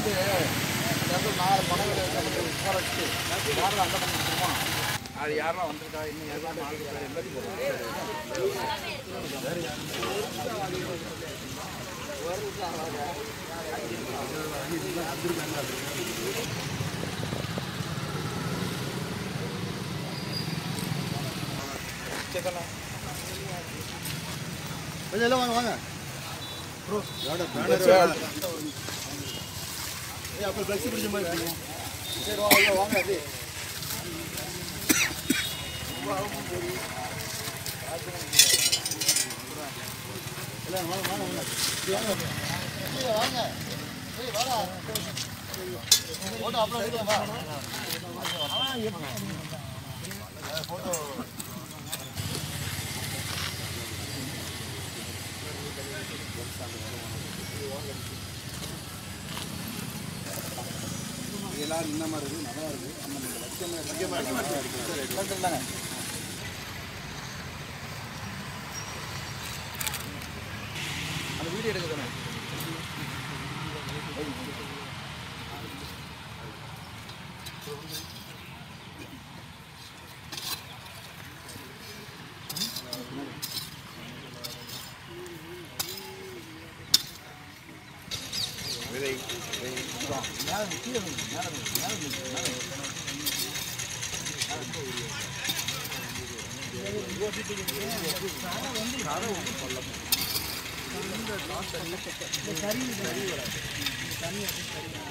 வந்து அந்த இடத்துல நாலு பணங்கள் உட்கார வச்சு யாரும் அந்த பண்ணி வச்சுருக்கோம் அது யாரெல்லாம் வந்திருக்கா இன்னும் யாரெல்லாம் நாலு பேர் எல்லாத்தையும் போடுறோம் கொஞ்சம் எல்லாம் வாங்க வாங்க ப்ரோ ஏய் அப்போ ஃப்ளெக்ஸி பிடிச்ச மாதிரி இருக்கீங்க சரி வாங்க வாங்க அது எல்லாம் வாங்க வாங்க வாங்க இப்படி வாங்க கீழே வாங்க ஏய் வாடா ஃபோட்டோ அப்புறம் எடுக்கலாம் வா எல்லாரும் இந்த மாதிரி இருக்குது நல்லா இருக்குது நம்ம இந்த லட்சம் லட்சம் தானே அந்த வீடியோ எடுக்க தானே விதை விதை இதுதான். மேலே கீழே விழுந்து, மேலே விழுந்து, மேலே விழுந்து, மேலே விழுந்து. இந்த கறி கறி வராது தண்ணி அப்படி கறி